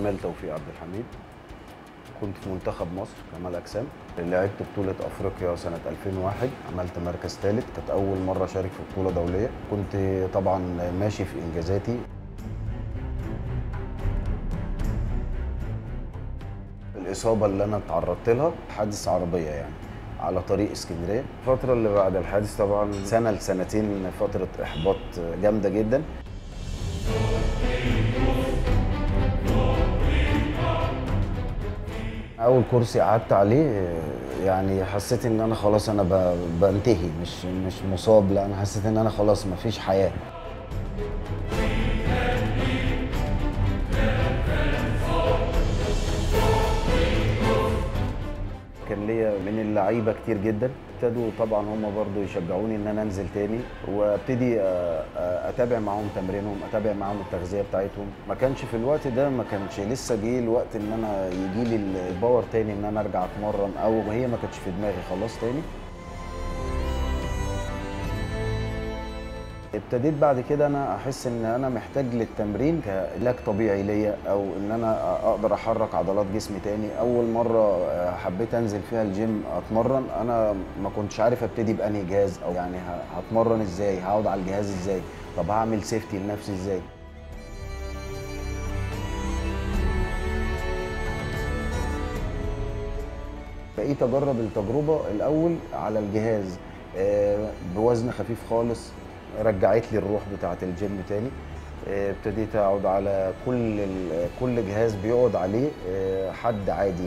جمال توفيق عبد الحميد كنت في منتخب مصر كمال اجسام لعبت بطوله افريقيا سنه 2001 عملت مركز ثالث كانت اول مره اشارك في بطوله دوليه كنت طبعا ماشي في انجازاتي الاصابه اللي انا اتعرضت لها حادث عربيه يعني على طريق اسكندريه الفتره اللي بعد الحادث طبعا سنه لسنتين فتره احباط جامده جدا اول كرسي قعدت عليه يعني حسيت ان انا خلاص انا ب- بنتهي مش مش مصاب لا انا حسيت ان انا خلاص مفيش حياه كان ليا من اللعيبه كتير جدا ابتدوا طبعا هم برضو يشجعوني ان انا انزل تاني وابتدي آه، آه، اتابع معاهم تمرينهم اتابع معاهم التغذيه بتاعتهم ما كانش في الوقت ده ما كانش لسه جه الوقت ان انا يجي لي الباور تاني ان انا ارجع اتمرن او هي ما كانتش في دماغي خلاص تاني ابتديت بعد كده انا احس ان انا محتاج للتمرين كعلاج طبيعي ليا او ان انا اقدر احرك عضلات جسمي تاني اول مره حبيت انزل فيها الجيم اتمرن انا ما كنتش عارف ابتدي بانهي جهاز او يعني ه- هتمرن ازاي هقعد على الجهاز ازاي طب هعمل سيفتي لنفسي ازاي بقيت اجرب التجربه الاول على الجهاز آه، بوزن خفيف خالص رجعت لي الروح بتاعه الجيم تاني آه، ابتديت اقعد على كل ال- كل جهاز بيقعد عليه آه، حد عادي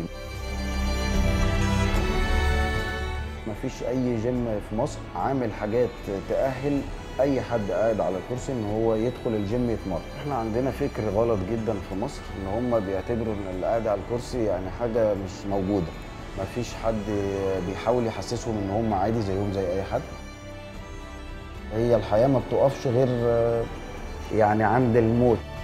مفيش اي جيم في مصر عامل حاجات تأهل اي حد قاعد على الكرسي ان هو يدخل الجيم يتمرن احنا عندنا فكر غلط جدا في مصر ان هم بيعتبروا ان اللي قاعد على الكرسي يعني حاجه مش موجوده مفيش حد بيحاول يحسسهم ان هم عادي زيهم زي اي حد هي الحياه ما بتقفش غير آه، يعني عند الموت